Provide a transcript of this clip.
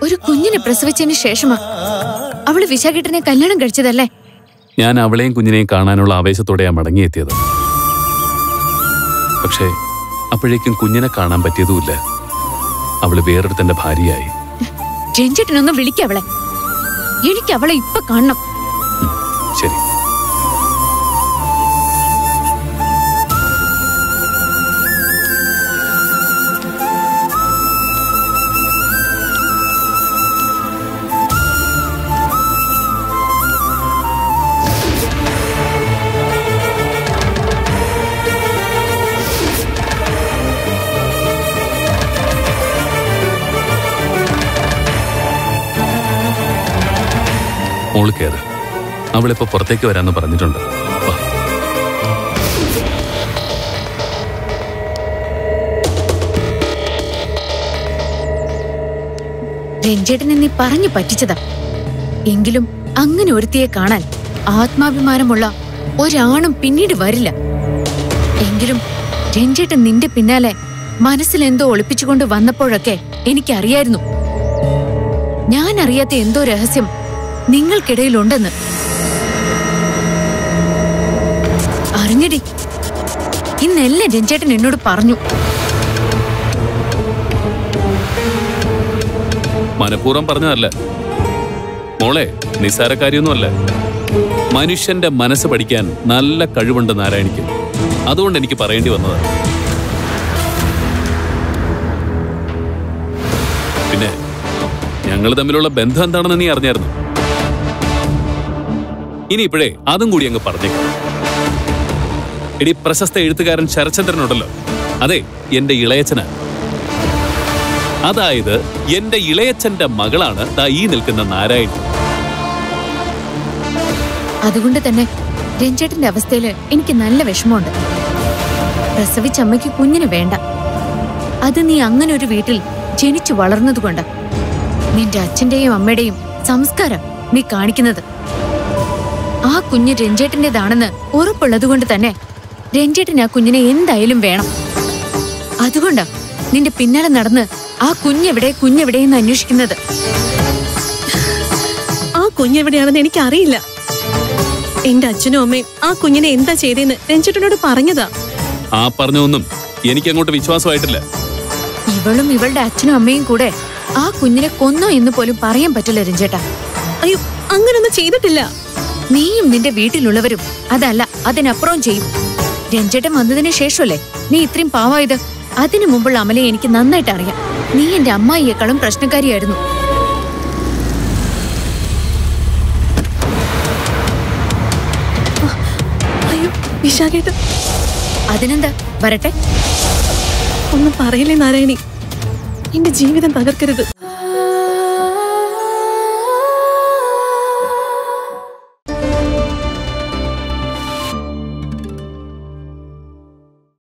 ഒരു കുഞ്ഞിനെ പ്രസവിച്ചതിന് ശേഷമാ അവള് വിശാഖേട്ടനെ കല്യാണം കഴിച്ചതല്ലേ ഞാൻ അവളെയും കുഞ്ഞിനെയും കാണാനുള്ള ആവേശത്തോടെയാ മടങ്ങിയെത്തിയത് പക്ഷേ അപ്പോഴേക്കും കുഞ്ഞിനെ കാണാൻ പറ്റിയതുമില്ല അവള് വേറൊരുത്തന്റെ ഭാര്യയായി രഞ്ജേട്ടനൊന്ന് വിളിക്ക അവളെ എനിക്ക് അവളെ ഇപ്പൊ കാണണം ശരി മോള് കയറ് അവളിപ്പോ പുറത്തേക്ക് വരാന്ന് പറഞ്ഞിട്ടുണ്ട് വാ. രഞ്ജേട്ടനെ നീ പറഞ്ഞു പറ്റിച്ചതാ എങ്കിലും അങ്ങനെ ഒരുത്തിയെ കാണാൻ ആത്മാഭിമാനമുള്ള ഒരാണും പിന്നീട് വരില്ല എങ്കിലും രഞ്ജേട്ടൻ നിന്റെ പിന്നാലെ മനസ്സിൽ എന്തോ ഒളിപ്പിച്ചുകൊണ്ട് വന്നപ്പോഴൊക്കെ എനിക്കറിയായിരുന്നു ഞാൻ അറിയാത്ത എന്തോ രഹസ്യം നിങ്ങൾക്കിടയിലുണ്ടെന്ന് അറിഞ്ഞടി ഇന്നെല്ലാം രഞ്ജേട്ടൻ എന്നോട് പറഞ്ഞു മനഃപൂർവ്വം പറഞ്ഞതല്ല മോളെ നിസ്സാരക്കാരിയൊന്നുമല്ല മനുഷ്യന്റെ മനസ്സ് പഠിക്കാൻ നല്ല കഴിവുണ്ട് നാരായണിക്ക് അതുകൊണ്ട് എനിക്ക് പറയേണ്ടി വന്നത് പിന്നെ ഞങ്ങൾ തമ്മിലുള്ള ബന്ധം എന്താണെന്ന് നീ അറിഞ്ഞായിരുന്നു ഇനി ഇപ്പോഴേ അതും കൂടി അങ്ങ് പറഞ്ഞേക്കാം എടി പ്രശസ്ത എഴുത്തുകാരൻ ശരചന്ദ്രനുണ്ടല്ലോ അതെ എന്റെ ഇളയച്ചനാ അതായത് എന്റെ ഇളയച്ചന്റെ മകളാണ് ദാ ഈ നിൽക്കുന്ന നാരായണി അതുകൊണ്ട് തന്നെ രഞ്ജേട്ടന്റെ അവസ്ഥയില് എനിക്ക് നല്ല വിഷമമുണ്ട് പ്രസവിച്ച അമ്മയ്ക്ക് കുഞ്ഞിന് വേണ്ട അത് നീ അങ്ങനെ ഒരു വീട്ടിൽ ജനിച്ചു വളർന്നതുകൊണ്ട് നിന്റെ അച്ഛന്റെയും അമ്മയുടെയും സംസ്കാരം നീ കാണിക്കുന്നത് ആ കുഞ്ഞ് രഞ്ജേട്ടന്റേതാണെന്ന് ഉറപ്പുള്ളതുകൊണ്ട് തന്നെ രഞ്ജേട്ടൻ ആ കുഞ്ഞിനെ എന്തായാലും വേണം അതുകൊണ്ടാ നിന്റെ പിന്നാലെ നടന്ന് ആ കുഞ്ഞെവിടെ കുഞ്ഞെവിടെയെന്ന് അന്വേഷിക്കുന്നത് ആ കുഞ്ഞെവിടെയാണെന്ന് എനിക്കറിയില്ല എന്റെ അച്ഛനും അമ്മയും ആ കുഞ്ഞിനെ എന്താ ചെയ്തേന്ന് രഞ്ജിട്ടനോട് പറഞ്ഞതാ ആ പറഞ്ഞൊന്നും എനിക്കങ്ങോട്ട് വിശ്വാസമായിട്ടില്ല ഇവളും ഇവളുടെ അച്ഛനും അമ്മയും കൂടെ ആ കുഞ്ഞിനെ കൊന്നോ എന്ന് പോലും പറയാൻ പറ്റില്ല രഞ്ജേട്ടാ അയ്യോ അങ്ങനൊന്നും ചെയ്തിട്ടില്ല നീയും നിന്റെ വീട്ടിലുള്ളവരും അതല്ല അതിനപ്പുറം ചെയ്യും രഞ്ജേട്ടൻ വന്നതിന് ശേഷമല്ലേ നീ ഇത്രയും പാവായത് അതിനു മുമ്പുള്ള അമലെ എനിക്ക് നന്നായിട്ട് അറിയാം നീ എന്റെ അമ്മായിയേക്കാളും പ്രശ്നക്കാരിയായിരുന്നു അയ്യോ വിശാഖേട്ട അതിനെന്താ വരട്ടെ ഒന്നും പറയില്ലേ നാരായണി എന്റെ ജീവിതം തകർക്കരുത്